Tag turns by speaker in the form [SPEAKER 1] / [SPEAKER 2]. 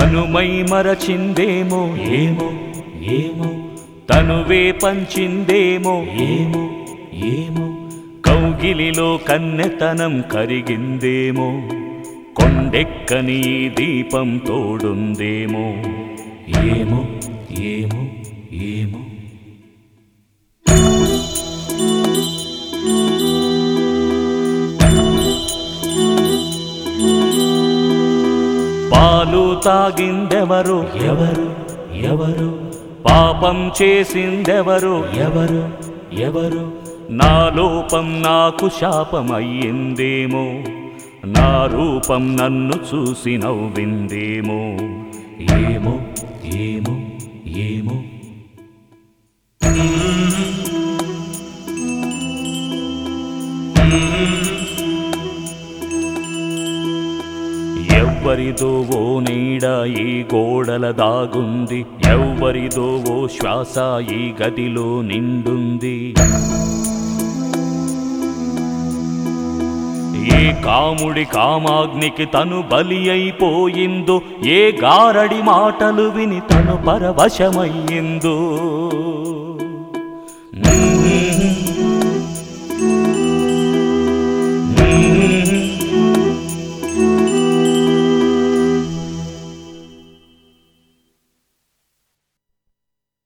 [SPEAKER 1] తనుమై మరచిందేమో ఏమో ఏమో తనువే పంచిందేమో ఏమో ఏమో కౌగిలిలో కన్నెతనం కరిగిందేమో కొండెక్కని ఈ దీపం తోడుందేమో ఏమో ఏమో ఏమో పాలు తాగిందెవరు ఎవరు ఎవరు పాపం చేసిందెవరు ఎవరు ఎవరు నా లోపం నాకు శాపం అయ్యిందేమో నా రూపం నన్ను చూసి నవ్విందేమో ఏమో ఏమో ఏమో ఎవ్వరిదో ఓ నీడ ఈ గోడల దాగుంది ఎవ్వరిదో ఓ శ్వాస ఈ గదిలో నిండుంది ఏ కాముడి కామాగ్నికి తను బలి అయిపోయిందో ఏ గారడి మాటలు విని తను పరవశమయ్యిందో